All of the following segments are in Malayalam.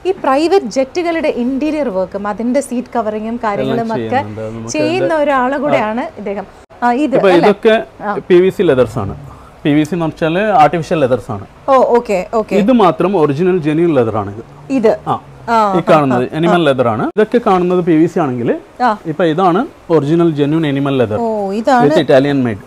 ഈ പ്രൈവറ്റ് ജെറ്റുകളുടെ ഇന്റീരിയർ വർക്കും അതിന്റെ സീറ്റ് കവറിങ്ങും കാര്യങ്ങളും ഒക്കെ ചെയ്യുന്നുണ്ട്. നമുക്ക് ചെയ്യുന്ന ഒരാൾ കൂടെയാണ് ഇദ്ദേഹം ആ, ഇത് ഇപ്പൊ ഇതൊക്കെ പി വി സി ലെതർസ് ആണ് പി വി സി എന്ന് വെച്ചാൽ ആർട്ടിഫിഷ്യൽ ലെതർസ് ആണ് ഓ ഓക്കെ ഓക്കെ ഇത് മാത്രം ഒറിജിനൽ ജെന്യൂൻ ലെതർ ആണ് ഇത് ഇത് ആ ആ ഈ കാണുന്നത് എനിമൽ ലെതർ ആണ് ഇതൊക്കെ കാണുന്നത് പി വി സി ആണെങ്കിൽ ആ. ഇപ്പൊ ഇതാണ് ഒറിജിനൽ ജെന്യൂൻ എനിമൽ ലെതർ ഓ ഇതാണ് വിത്ത് ഇറ്റാലിയൻ മെയ്ഡ്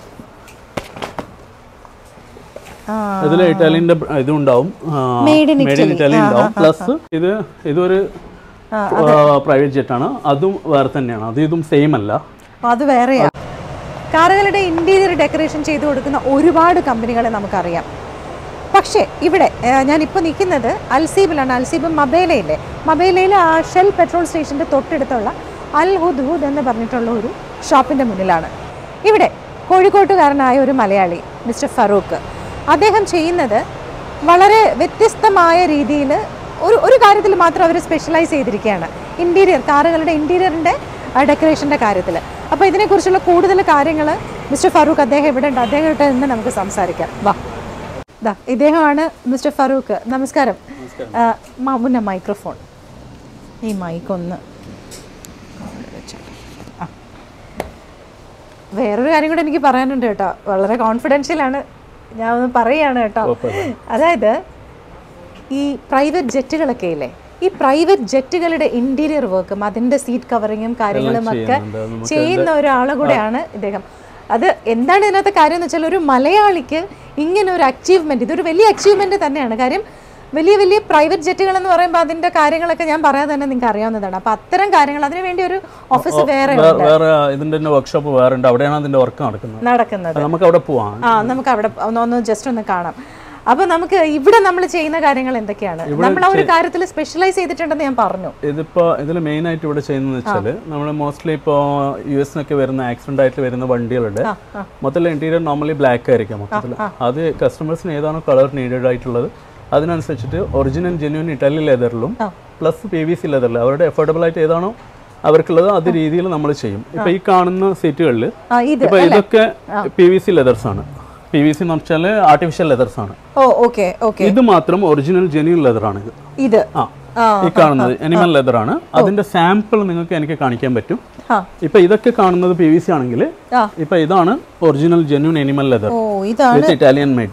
ആ ഇതിൽ ഇറ്റാലിയന്റെ ഇതും ഉണ്ടാവും Made in made in Italy ഉണ്ടാവും പ്ലസ് ഇത് ഇതൊരു പ്രൈവറ്റ് ജെറ്റ് ആണ് അതും വേറെ തന്നെയാണ് അത് ഇതും സെയിം അല്ല അപ്പൊ അത് വേറെയാ കാറുകളുടെ ഇന്റീരിയർ ഡെക്കറേഷൻ ചെയ്തു കൊടുക്കുന്ന ഒരുപാട് കമ്പനികളെ നമുക്കറിയാം പക്ഷേ ഇവിടെ ഏഹ്, ഞാനിപ്പോൾ നിൽക്കുന്നത് അൽസീബിലാണ് അൽസീബ് മബേലയിലെ മബേലയിലെ ആ ഷെൽ പെട്രോൾ സ്റ്റേഷൻ്റെ തൊട്ടടുത്തുള്ള അൽ ഹുദ് ഹുദ് എന്ന് പറഞ്ഞിട്ടുള്ള ഒരു ഷോപ്പിൻ്റെ മുന്നിലാണ് ഇവിടെ കോഴിക്കോട്ടുകാരനായ ഒരു മലയാളി മിസ്റ്റർ ഫറൂഖ് അദ്ദേഹം ചെയ്യുന്നത് വളരെ വ്യത്യസ്തമായ രീതിയിൽ ഒരു ഒരു കാര്യത്തിൽ മാത്രം അവർ സ്പെഷ്യലൈസ് ചെയ്തിരിക്കുകയാണ് ഇൻറ്റീരിയർ കാറുകളുടെ ഇൻറ്റീരിയറിൻ്റെ ഡെക്കറേഷൻ്റെ കാര്യത്തിൽ അപ്പോൾ ഇതിനെക്കുറിച്ചുള്ള കൂടുതൽ കാര്യങ്ങൾ മിസ്റ്റർ ഫറൂഖ് അദ്ദേഹം ഇവിടെ ഉണ്ട് അദ്ദേഹമായിട്ട് നിന്ന് നമുക്ക് സംസാരിക്കാം വാ ദാ ഇദ്ദേഹമാണ് മിസ്റ്റർ ഫറൂഖ് നമസ്കാരം ആ, മാമുന്ന മൈക്രോഫോൺ ഈ മൈക്ക് ഒന്ന് ആ. വേറൊരു കാര്യം കൂടെ എനിക്ക് പറയാനുണ്ട് കേട്ടോ വളരെ കോൺഫിഡൻഷ്യൽ ആണ് ഞാൻ ഒന്ന് പറയുകയാണ് കേട്ടോ അതായത് ഈ പ്രൈവറ്റ് ജെറ്റുകളൊക്കെ ഇല്ലേ ഈ പ്രൈവറ്റ് ജെറ്റുകളുടെ ഇന്റീരിയർ വർക്കും അതിന്റെ സീറ്റ് കവറിങ്ങും കാര്യങ്ങളും ഒക്കെ ചെയ്യുന്നുണ്ട്. നമുക്ക് ചെയ്യുന്ന ഒരാൾ കൂടെയാണ് ഇദ്ദേഹം അത് എന്താണ് ഇതിനകത്തെ കാര്യം എന്ന് വെച്ചാൽ ഒരു മലയാളിക്ക് ഇങ്ങനെ ഒരു അച്ചീവ്മെന്റ് ഇതൊരു വലിയ അച്ചീവ്മെന്റ് തന്നെയാണ് കാര്യം വലിയ വലിയ പ്രൈവറ്റ് ജെറ്റുകൾ എന്ന് പറയുമ്പോൾ അതിന്റെ കാര്യങ്ങളൊക്കെ ഞാൻ പറയാതെ തന്നെ നിങ്ങൾക്ക് അറിയാവുന്നതാണ് അപ്പൊ അത്തരം കാര്യങ്ങൾ അതിനു വേണ്ടി ഒരു ഓഫീസ് വേറെ വേ- വേറെ ഇതിന്റെ തന്നെ വർക്ക്ഷോപ്പ് വേറെ ഉണ്ട് അവിടെയാണ് അതിന്റെ വർക്ക് നടക്കുന്നത് നടക്കുന്നത് അത് നമുക്ക് അവിടെ പോവാം ആ നമുക്ക് അവിടെ ഒന്ന് ഒന്ന് ജസ്റ്റ് ഒന്ന് കാണാം അപ്പൊ നമുക്ക് ഇവിടെ നമ്മൾ ചെയ്യുന്ന കാര്യങ്ങൾ എന്തൊക്കെയാണ് നമ്മൾ ആ ഒരു കാര്യത്തിൽ സ്പെഷ്യലൈസ് ചെയ്തിട്ടുണ്ടെന്ന് ഞാൻ പറഞ്ഞു ഇതിപ്പോ ഇതിൽ മെയിൻ ആയിട്ട് ഇവിടെ ചെയ്യുന്നത് വെച്ചാൽ നമ്മൾ മോസ്റ്റ്ലി ഇപ്പോൾ യു എസിനൊക്കെ വരുന്ന ആക്സിഡന്റ് ആയിട്ട് വരുന്ന വണ്ടികളുടെ മൊത്തത്തിൽ ഇന്റീരിയർ നോർമലി ബ്ലാക്ക് ആയിരിക്കാം മൊത്തത്തിൽ അത് കസ്റ്റമേഴ്സിന് ഏതാണോ കളർ നീഡഡ് ആയിട്ടുള്ളത് അതിനനുസരിച്ചിട്ട് ഒറിജിനൽ ജെന്യൂൻ ഇറ്റാലി ലെതറിലും പ്ലസ് പി വി സി ലെതറിലും അവരുടെ അഫോർഡബിൾ ആയിട്ട് ഏതാണോ അവർക്കുള്ളത് അത് രീതിയിൽ നമ്മൾ ചെയ്യും ഇപ്പൊ ഈ കാണുന്ന സീറ്റുകളിൽ ആ ഇത് ഇപ്പൊ ഇതൊക്കെ പി വി സി ലെതർസ് ആണ് പി വി സി എന്ന് വെച്ചാൽ ആർട്ടിഫിഷ്യൽ ലെതർസ് ആണ് ഓ ഓക്കെ ഓക്കെ ഇത് മാത്രം ഒറിജിനൽ ജെന്യൂൻ ലെതർ ആണ് ഇത് ഇത് ആ ആ ഈ കാണുന്നത് എനിമൽ ലെതർ ആണ് അതിന്റെ സാമ്പിൾ നിങ്ങൾക്ക് എനിക്ക് കാണിക്കാൻ പറ്റും ആ ഇപ്പൊ ഇതൊക്കെ കാണുന്നത് പി വി സി ആണെങ്കിൽ ആ. ഇപ്പൊ ഇതാണ് ഒറിജിനൽ ജെന്യൂൻ എനിമൽ ലെതർ ഓ ഇതാണ് വിത്ത് ഇറ്റാലിയൻ മെയ്ഡ്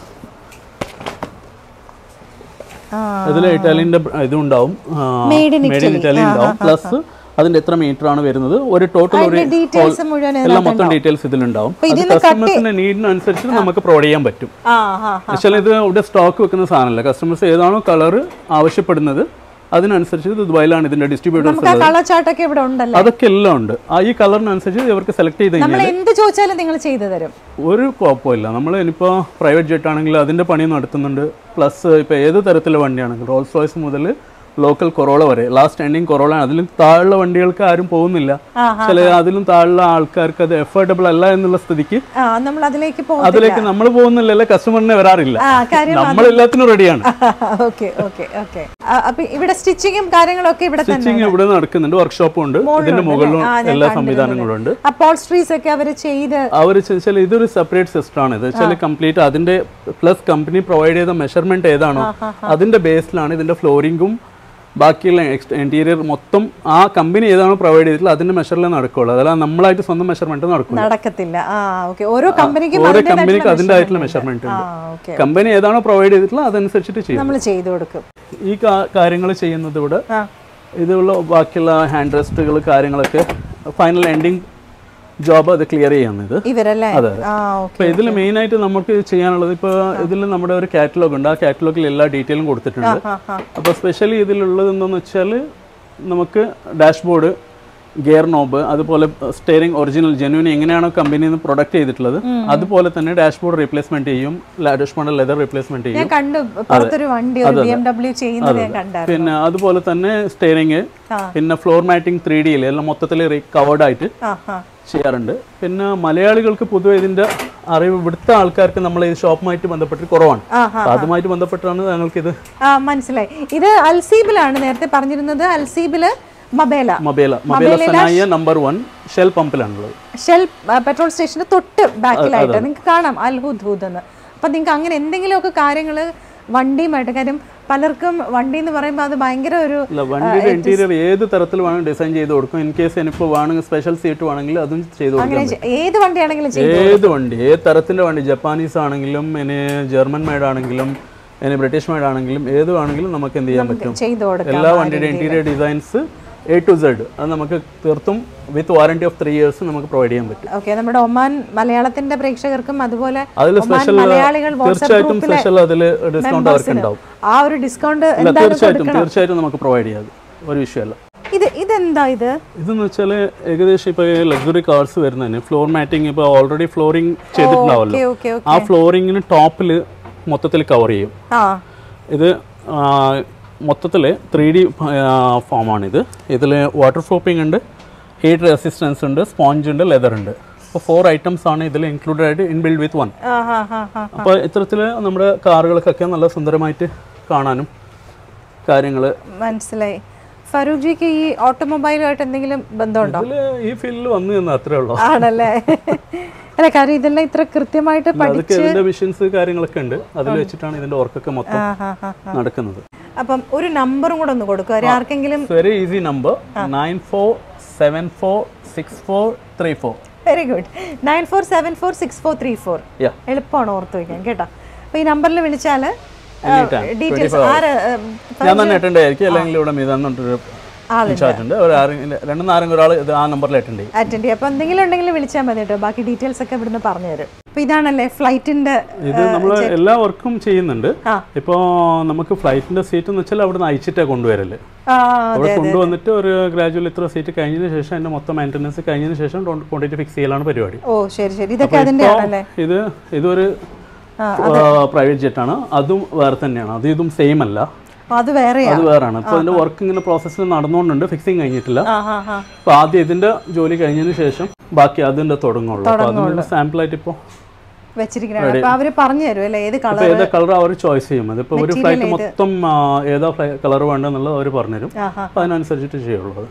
ആ ഇതിൽ ഇറ്റാലിയന്റെ ഇതും ഉണ്ടാവും Made in made in Italy ഉണ്ടാവും പ്ലസ് അതിന്റെ എത്ര മീറ്റർ ആണ് വരുന്നത് ഒരു ടോട്ടൽ ഒരു ഡീറ്റെയിൽസ് മുഴുവൻ എല്ലാം മൊത്തം ഡീറ്റെയിൽസ് ഇതിലുണ്ടാവും അത് കസ്റ്റമേഴ്സിന്റെ നീഡിനനുസരിച്ച് നമുക്ക് പ്രൊവൈഡ് ചെയ്യാൻ പറ്റും ആ ആ പക്ഷേ ഇത് ഇവിടെ സ്റ്റോക്ക് വെക്കുന്ന സാധനമല്ല കസ്റ്റമേഴ്സ് ഏതാണോ കളർ ആവശ്യപ്പെടുന്നത് അതിനനുസരിച്ച് ഇത് ദുബായിലാണ് ഇതിന്റെ ഡിസ്ട്രിബ്യൂട്ടേഴ്സ് നമുക്ക് ആ കളച്ചാട്ടൊക്കെ ഇവിടെ ഉണ്ടല്ലോ അതൊക്കെ എല്ലാം ഉണ്ട് ആ ഈ കളറിനനുസരിച്ച് ഇവർക്ക് സെലക്ട് ചെയ്ത് നമ്മൾ കഴിഞ്ഞാൽ എന്ത് ചോദിച്ചാലും നിങ്ങൾ ചെയ്തു തരും ഒരു കുഴപ്പമില്ല നമ്മൾ ഇനിയിപ്പോൾ പ്രൈവറ്റ് ജെറ്റ് ആണെങ്കിൽ അതിന്റെ പണി നടത്തുന്നുണ്ട് പ്ലസ് ഇപ്പോൾ ഏത് തരത്തിലുള്ള വണ്ടിയാണെങ്കിലും റോൾസ് റോയ്സ് മുതൽ ലോക്കൽ കൊറോള വരെ ലാസ്റ്റ് എൻഡിങ് കൊറോള അതിലും താഴെയുള്ള വണ്ടികൾക്ക് ആരും പോകുന്നില്ല ചില അതിലും താഴെയുള്ള ആൾക്കാർക്ക് അത് എഫോർഡബിൾ അല്ല എന്നുള്ള സ്ഥിതിക്ക് ആ നമ്മൾ അതിലേക്ക് പോകും അതിലേക്ക് നമ്മൾ പോകുന്നില്ലല്ലേ കസ്റ്റമറിനെ വരാറില്ല ആ കാര്യം നമ്മൾ എല്ലാത്തിനും റെഡിയാണ് ഓക്കെ ഓക്കെ ഓക്കെ അപ്പൊ ഇവിടെ സ്റ്റിച്ചിങ്ങും കാര്യങ്ങളൊക്കെ ഇവിടെ തന്നെ സ്റ്റിച്ചിങ് ഇവിടെ നടക്കുന്നുണ്ട് വർക്ക്ഷോപ്പും ഉണ്ട് ഇതിന്റെ മുകളിലും എല്ലാ സംവിധാനങ്ങളും ഉണ്ട് അപ്പോൾസ്ട്രീസ് ഒക്കെ അവർ ചെയ്ത് അവർ വെച്ചാൽ ഇതൊരു സെപ്പറേറ്റ് സിസ്റ്റം ആണ് ഇത് വെച്ചാൽ കംപ്ലീറ്റ് അതിന്റെ പ്ലസ് കമ്പനി പ്രൊവൈഡ് ചെയ്ത മെഷർമെന്റ് ഏതാണോ അതിന്റെ ബേസിലാണ് ഇതിന്റെ ഫ്ലോറിംഗും ബാക്കിയുള്ള ഇന്റീരിയർ മൊത്തം ആ കമ്പനി ഏതാണോ പ്രൊവൈഡ് ചെയ്തിട്ടുള്ളത് അതിന്റെ മെഷറിലേ നടക്കുള്ളൂ അതല്ല നമ്മളായിട്ട് സ്വന്തം മെഷർമെന്റ് നടക്കും നടക്കത്തില്ല ആ ഓക്കെ ഓരോ കമ്പനിക്കും ഓരോ കമ്പനിക്ക് അതിന്റെ ആയിട്ടുള്ള മെഷർമെന്റ് ആ ഉണ്ട് ഓക്കെ കമ്പനി ഏതാണോ പ്രൊവൈഡ് ചെയ്തിട്ടുള്ളത് അതനുസരിച്ചിട്ട് ചെയ്യും നമ്മൾ ചെയ്തു കൊടുക്കും ഈ കാര്യങ്ങൾ ചെയ്യുന്നത് ഇവിടെ ആ ഇതുള്ള ബാക്കിയുള്ള ഹാൻഡ് റെസ്റ്റുകൾ കാര്യങ്ങളൊക്കെ ഫൈനൽ എൻഡിങ് ജോബ് അത് ക്ലിയർ ചെയ്യുന്നത് ഇവരല്ലേ അതെ. ആ ഓക്കെ അപ്പോൾ ഇതിൽ മെയിൻ ആയിട്ട് നമുക്ക് ചെയ്യാനുള്ളത് ഇപ്പോൾ ഇതിൽ നമ്മുടെ ഒരു കാറ്റലോഗ് ഉണ്ട് ആ കാറ്റലോഗിൽ എല്ലാ ഡീറ്റെയിലും കൊടുത്തിട്ടുണ്ട് ആ ആ അപ്പോൾ സ്പെഷ്യലി ഇതിലുള്ളത് എന്താണെന്ന് വെച്ചാൽ നമുക്ക് ഡാഷ്ബോർഡ് ഗിയർ നോബ് അതുപോലെ സ്റ്റിയറിംഗ് ഒറിജിനൽ ജെന്യൂൻ എങ്ങനെയാണോ കമ്പനിയിൽ നിന്ന് പ്രൊഡക്റ്റ് ചെയ്തിട്ടുള്ളത് അതുപോലെ തന്നെ ഡാഷ്ബോർഡ് റീപ്ലേസ്മെന്റ് ചെയ്യും ഡാഷ്ബോർഡ് ലെതർ റീപ്ലേസ്മെന്റ് ചെയ്യും ഞാൻ കണ്ടു പുറത്തൊരു വണ്ടി ഒരു ബി എം ഡബ്ല്യു ചെയ്യുന്നത് ഞാൻ കണ്ടായിരുന്നു പിന്നെ അതുപോലെ തന്നെ സ്റ്റിയറിംഗ് ആ. പിന്നെ ഫ്ലോർ മാറ്റിംഗ് ത്രീ ഡിയിൽ എല്ലാം മൊത്തത്തിൽ കവേർഡ് ആയിട്ട് ആ ആ ചെയ്യാറുണ്ട് പിന്നെ മലയാളികൾക്ക് പൊതുവെ ഇതിന്റെ അറിവ് ഇവിടുത്തെ ആൾക്കാർക്ക് നമ്മൾ ഈ ഷോപ്പുമായിട്ട് ബന്ധപ്പെട്ട് കുറവാണ് ആ അപ്പൊ അതുമായിട്ട് ബന്ധപ്പെട്ടാണ് ഞങ്ങൾക്ക് ഇത് ആ മനസ്സിലായി ഇത് അൽസീബിലാണ് നേരത്തെ പറഞ്ഞിരുന്നത് അൽസീബില് മബേല മൊബൈല മൊബൈല സനായ നമ്പർ വൺ ഷെൽ പമ്പിലാണുള്ളത് ഷെൽ പെട്രോൾ സ്റ്റേഷന് തൊട്ട് ബാക്കിലായിട്ട് നിങ്ങൾക്ക് കാണാം അൽ ഹുദ് ഹുദ് എന്ന് അപ്പം നിങ്ങൾക്ക് അങ്ങനെ എന്തെങ്കിലുമൊക്കെ കാര്യങ്ങൾ വണ്ടിയുമായിട്ട് കാര്യം പലർക്കും വണ്ടി എന്ന് പറയുമ്പോൾ അത് ഭയങ്കര ഒരു ഇല്ല വണ്ടിയുടെ ഇന്റീരിയർ ഏത് തരത്തിൽ വേണം ഡിസൈൻ ചെയ്ത് കൊടുക്കും ഇൻ കേസ് എനിപ്പോൾ വേണമെങ്കിൽ സ്പെഷ്യൽ സീറ്റ് വേണമെങ്കിൽ അതും ചെയ്ത് കൊടുക്കാം അങ്ങനെ ചെ- ഏത് വണ്ടിയാണെങ്കിലും ചെയ്യും ഏത് വണ്ടി ഏത് തരത്തിന്റെ വണ്ടി ജപ്പാനീസ് ആണെങ്കിലും ഇനി ജർമ്മൻ മെയ്ഡ് ആണെങ്കിലും ഇനി ബ്രിട്ടീഷ് മെയ്ഡ് ആണെങ്കിലും ഏത് വേണമെങ്കിലും നമുക്ക് എന്ത് ചെയ്യാൻ പറ്റും ചെയ്തു കൊടുക്കാം എല്ലാ വണ്ടിയുടെ interior designs A to zed അത് നമുക്ക് തീർത്തും with warranty of three years നമുക്ക് പ്രൊവൈഡ് ചെയ്യാൻ പറ്റും ഓക്കെ നമ്മുടെ ഒമാൻ മലയാളത്തിന്റെ പ്രേക്ഷകർക്കും അതുപോലെ അതിൽ ഒമാൻ സ്പെഷ്യൽ മലയാളികൾ വാട്സ്ആപ്പ് തീർച്ചയായിട്ടും ഗ്രൂപ്പിലെ സ്പെഷ്യൽ അതിൽ ഡിസ്കൗണ്ട് അവർക്ക് ഉണ്ടാവും ആ ഒരു ഡിസ്കൗണ്ട് ഇല്ല എന്തായാലും തീർച്ചയായിട്ടും തീർച്ചയായിട്ടും നമുക്ക് പ്രൊവൈഡ് ചെയ്യാം അത് ഒരു വിഷയമല്ല ഇത് ഇതെന്താ ഇത് ഇതെന്ന് വെച്ചാൽ ഏകദേശം ഇപ്പോൾ ലക്ഷറി കാർസ് വരുന്നതിന് ഫ്ലോർ മാറ്റിംഗ് ഇപ്പോൾ ഓൾറെഡി ഫ്ലോറിംഗ് ചെയ്തിട്ടുണ്ടാവല്ലോ ഓക്കെ ഓക്കെ ആ ഫ്ലോറിങ്ങിന് ടോപ്പിൽ മൊത്തത്തിൽ കവർ ചെയ്യും ആ ഇത് മൊത്തത്തിൽ ത്രീ ഡി ഫോമാണിത് ഇതിൽ വാട്ടർ പ്രൂഫിംഗ് ഉണ്ട് ഹീറ്റ് റെസിസ്റ്റൻസ് ഉണ്ട് സ്പോഞ്ച് ഉണ്ട് ലെതർ ഉണ്ട് അപ്പോൾ ഫോർ ഐറ്റംസ് ആണ് ഇതിൽ ഇൻക്ലൂഡഡ് ആയിട്ട് ഇൻബിൽഡ് വിത്ത് വൺ ആ ഹാ ഹാ ഹാ അപ്പോൾ ഇത്തരത്തിൽ നമ്മുടെ കാറുകൾക്കൊക്കെ നല്ല സുന്ദരമായിട്ട് കാണാനും കാര്യങ്ങൾ മനസ്സിലായി ഫറൂഖ് ജിക്ക് ഈ ഓട്ടോമൊബൈലുമായിട്ട് എന്തെങ്കിലും ബന്ധമുണ്ടോ ഇതിൽ ഈ ഫീൽഡിൽ വന്നു എന്ന് അത്രേ ഉള്ളൂ ആണല്ലേ അല്ല കാര്യം ഇതെല്ലാം ഇത്ര കൃത്യമായിട്ട് പഠി അതൊക്കെ ഇതിന്റെ വിഷൻസ് കാര്യങ്ങളൊക്കെ ഉണ്ട് അതിൽ വെച്ചിട്ടാണ് ഇതിന്റെ വർക്കൊക്കെ മൊത്തം ആ ഹാ ഹാ നടക്കുന്നത് അപ്പം ഒരു നമ്പറും കൂടെ ഒന്ന് കൊടുക്കുക ഒരു ആർക്കെങ്കിലും very easy number nine four seven four six four three four very good nine four seven four six four three four Yeah. എളുപ്പമാണ് ഓർത്ത് വയ്ക്കാൻ കേട്ടോ അപ്പോൾ ഈ നമ്പറിൽ വിളിച്ചാൽ Anytime, ഡീറ്റെയിൽസ് ആര് ഞാൻ തന്നെ അറ്റൻഡ് ആയിരിക്കും അല്ലെങ്കിൽ ഇവിടെ മീതാന്നൊരു ഇൻചാർജ് ഉണ്ട് ഒരു ആരെങ്കിലും രണ്ടും ആരെങ്കിലും ഒരാൾ ഇത് ആ നമ്പറിൽ അറ്റൻഡ് ചെയ്യും അറ്റൻഡ് ചെയ്യുക അപ്പോൾ എന്തെങ്കിലും ഉണ്ടെങ്കിൽ വിളിച്ചാൽ മതി കേട്ടോ ബാക്കി ഡീറ്റെയിൽസ് ഒക്കെ ഇവിടുന്ന് പറഞ്ഞു തരും അപ്പോൾ ഇതാണല്ലേ ഫ്ലൈറ്റിൻ്റെ ഇത് നമ്മൾ എല്ലാ വർക്കും ചെയ്യുന്നുണ്ട് ആ. ഇപ്പോൾ നമുക്ക് ഫ്ലൈറ്റിന്റെ സീറ്റ് എന്ന് വെച്ചാൽ അവിടെ നിന്ന് അയച്ചിട്ടേ കൊണ്ടുവരല് ആ അവിടെ കൊണ്ടുവന്നിട്ട് ഒരു ഗ്രാജുവൽ ഇത്ര സീറ്റ് കഴിഞ്ഞതിന് ശേഷം അതിന്റെ മൊത്തം മെയിൻ്റനൻസ് കഴിഞ്ഞതിന് ശേഷം ക്വാണ്ടിറ്റി ഫിക്സ് ചെയ്യലാണ് പരിപാടി ഓ ശരി ശരി ഇതൊക്കെ അതിൻ്റെ ഇപ്പോ ആണല്ലേ ഇത് ഇതൊരു പ്രൈവറ്റ് ജെറ്റ് ആണ് അതും വേറെ തന്നെയാണ് അത് ഇതും സെയിം അല്ല അത് വേറെയാ അത് വേറാണ് ഇപ്പോൾ അതിന്റെ വർക്ക് ഇങ്ങനെ പ്രോസസ്സിൽ നടന്നുകൊണ്ടുണ്ട് ഫിക്സിങ് കഴിഞ്ഞിട്ടില്ല ആ ഹാ ഹാ അപ്പോൾ ആദ്യം ഇതിന്റെ ജോലി കഴിഞ്ഞതിന് ശേഷം ബാക്കി അതിന്റെ തുടങ്ങുള്ളൂ അപ്പോൾ അതിന് സാമ്പിൾ ആയിട്ട് ഇപ്പോൾ വെച്ചിരിക്കണാണ് അപ്പോൾ അവർ പറഞ്ഞു തരും അല്ലേ ഏത് കളർ ഇപ്പോൾ ഏതാ കളർ അവർ ചോയ്സ് ചെയ്യും അതിപ്പോൾ ഒരു ഫ്ലൈറ്റ് മൊത്തം ആ, ഏതാ കളർ വേണ്ടെന്നുള്ളത് അവർ പറഞ്ഞുതരും ആ ഹാ അപ്പോൾ അതിനനുസരിച്ചിട്ട് ചെയ്യുള്ളൂ അത്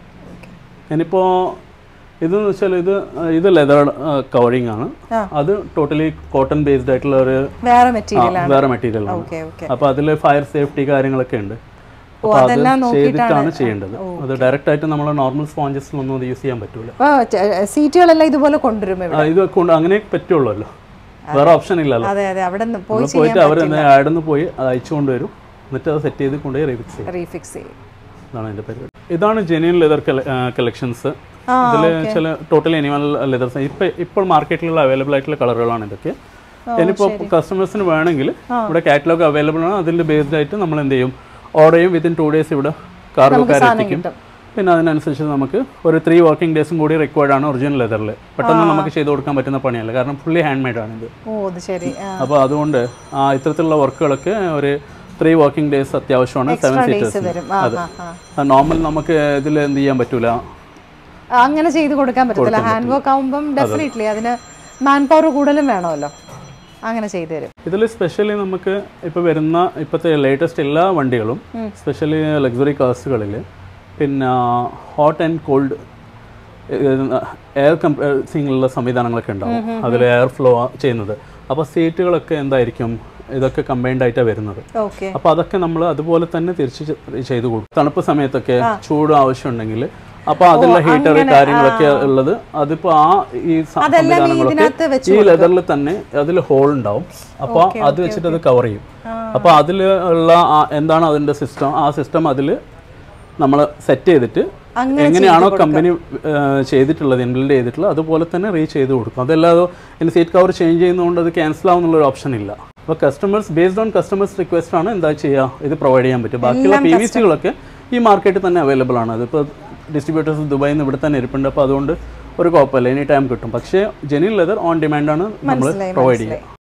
ഇനിയിപ്പോൾ ഇതെന്ന് വെച്ചാൽ ഇത് ഇത് ലെതർ കവറിങ് ആണ് ആ. അത് ടോട്ടലി കോട്ടൺ ബേസ്ഡ് ആയിട്ടുള്ള ഒരു വേറെ ആ, മെറ്റീരിയൽ വേറെ മെറ്റീരിയൽ ആണ് ഓക്കെ ഓക്കെ അപ്പോൾ അതിൽ ഫയർ സേഫ്റ്റി കാര്യങ്ങളൊക്കെ ഉണ്ട് അപ്പോൾ അത് അതെല്ലാം ചെയ്തിട്ടാണ് ചെയ്യേണ്ടത് അത് ഡയറക്റ്റ് ആയിട്ട് നമ്മൾ നോർമൽ സ്പോഞ്ചസിലൊന്നും അത് യൂസ് ചെയ്യാൻ പറ്റൂല അപ്പോൾ സീറ്റുകളെല്ലാം ഇതുപോലെ കൊണ്ടുവരും ഇവിടെ ആ, ഇത് കൊണ്ട് അങ്ങനെ പറ്റുള്ളല്ലോ വേറെ ഓപ്ഷൻ ഇല്ലല്ലോ അതെ അതെ അവിടെ നിന്ന് പോയി നമ്മൾ പോയിട്ട് അവർ ആഡ് നിന്ന് പോയി അത് അയച്ചു കൊണ്ടുവരും എന്നിട്ട് അത് സെറ്റ് ചെയ്ത് കൊണ്ടുപോയി റീഫിക്സ് ചെയ്യും റീഫിക്സ് ചെയ്യും ഇതാണ് അതിന്റെ പരിപാടി ഇതാണ് ജെന്യൻ ലെതർ കളക്ഷൻസ് ആ, ഇതിൽ ചില ടോട്ടൽ അനിമൽ ലെതർസ് ഇപ്പൊ ഇപ്പോൾ മാർക്കറ്റിലുള്ള അവൈലബിൾ ആയിട്ടുള്ള കളറുകളാണ് ഇതൊക്കെ ഇനിയിപ്പോൾ കസ്റ്റമേഴ്സിന് വേണമെങ്കിൽ ഇവിടെ കാറ്റലോഗ് അവൈലബിൾ ആണ് അതിന്റെ ബേസ്ഡ് ആയിട്ട് നമ്മൾ എന്ത് ചെയ്യും ഓർഡർ ചെയ്യും വിത്തിൻ ടു ഡേയ്സ് ഇവിടെ കാർഗോക്കാർ എത്തിക്കും കിട്ടും. പിന്നെ അതിനനുസരിച്ച് നമുക്ക് ഒരു ത്രീ വർക്കിംഗ് ഡേയ്സും കൂടി റിക്വയർഡ് ആണ് ഒറിജിനൽ ലെതറിൽ പെട്ടെന്ന് നമുക്ക് ചെയ്ത് കൊടുക്കാൻ പറ്റുന്ന പണിയല്ല കാരണം ഫുള്ളി ഹാൻഡ് മെയ്ഡ് ആണ് ഇത് ഓ അത് ശരി ആ അപ്പോൾ അതുകൊണ്ട് ആ ഇത്തരത്തിലുള്ള വർക്കുകളൊക്കെ ഒരു ത്രീ വർക്കിംഗ് ഡേയ്സ് അത്യാവശ്യമാണ് സെവൻ ഡേയ്സ് സീറ്റേഴ്സ് വരും ആ ആ ആ നോർമൽ നമുക്ക് ഇതിൽ എന്ത് ചെയ്യാൻ പറ്റൂല ആ, അങ്ങനെ ചെയ്ത് കൊടുക്കാൻ പറ്റത്തില്ല ഹാൻഡ് വർക്ക് ആവുമ്പം ഡെഫിനറ്റ്ലി അതിന് മാൻ പവർ കൂടുതലും വേണമല്ലോ അങ്ങനെ ചെയ്തു തരും ഇതിൽ സ്പെഷ്യലി നമുക്ക് ഇപ്പോൾ വരുന്ന ഇപ്പോഴത്തെ ലേറ്റസ്റ്റ് എല്ലാ വണ്ടികളും സ്പെഷ്യലി ലക്സുറി കാർസുകളിൽ പിന്നെ ഹോട്ട് ആൻഡ് കോൾഡ് എയർ കംപ്രസിംഗുള്ള സംവിധാനങ്ങളൊക്കെ ഉണ്ടാവും അതിൽ എയർ ഫ്ലോ ചെയ്യുന്നത് അപ്പോൾ സീറ്റുകളൊക്കെ എന്തായിരിക്കും ഇതൊക്കെ കമ്പൈൻഡ് ആയിട്ടാണ് വരുന്നത് ഓക്കെ അപ്പോൾ അതൊക്കെ നമ്മൾ അതുപോലെ തന്നെ തിരിച്ച് ചെ- ചെയ്ത് കൊടുക്കും തണുപ്പ് സമയത്തൊക്കെ ചൂട് ആവശ്യമുണ്ടെങ്കിൽ അപ്പോൾ അതിലുള്ള ഹീറ്റർ കാര്യങ്ങളൊക്കെ ഉള്ളത് അതിപ്പോൾ ആ ഈ സ- സംവിധാനങ്ങളൊക്കെ ഇതിനകത്ത് വെച്ച് ഈ ലെതറിൽ തന്നെ അതിൽ ഹോൾ ഉണ്ടാവും അപ്പോൾ അത് വെച്ചിട്ട് അത് കവർ ചെയ്യും അപ്പോൾ അതിൽ ഉള്ള ആ- എന്താണ് അതിൻ്റെ സിസ്റ്റം ആ സിസ്റ്റം അതിൽ നമ്മൾ സെറ്റ് ചെയ്തിട്ട് അങ്ങനെ എങ്ങനെയാണോ കമ്പനി ചെയ്തിട്ടുള്ളത് ഇൻബിൽഡ് ചെയ്തിട്ടുള്ളത് അതുപോലെ തന്നെ റീച്ച് ചെയ്ത് കൊടുക്കും അതല്ലാതെ ഇനി സീറ്റ് കവർ ചേഞ്ച് ചെയ്യുന്നതുകൊണ്ട് അത് ക്യാൻസൽ ആവുന്നുള്ള ഒരു ഓപ്ഷൻ ഇല്ല അപ്പോൾ customers based on customers request ആണ് എന്താ ചെയ്യുക ഇത് പ്രൊവൈഡ് ചെയ്യാൻ പറ്റും ബാക്കിയുള്ള പി വി സികളൊക്കെ ഈ മാർക്കറ്റിൽ തന്നെ അവൈലബിൾ ആണ് അതിപ്പോൾ ഡിസ്ട്രിബ്യൂട്ടേഴ്സ് ദുബായിൽ നിന്ന് ഇവിടെ തന്നെ ഇരിപ്പുണ്ട് അപ്പോൾ അതുകൊണ്ട് ഒരു കുഴപ്പമില്ല എനി ടൈം കിട്ടും പക്ഷേ ജെനിൻ ലെതർ ഓൺ ഡിമാൻഡാണ് നമ്മൾ മനസ്സിലായി, പ്രൊവൈഡ് ചെയ്യുക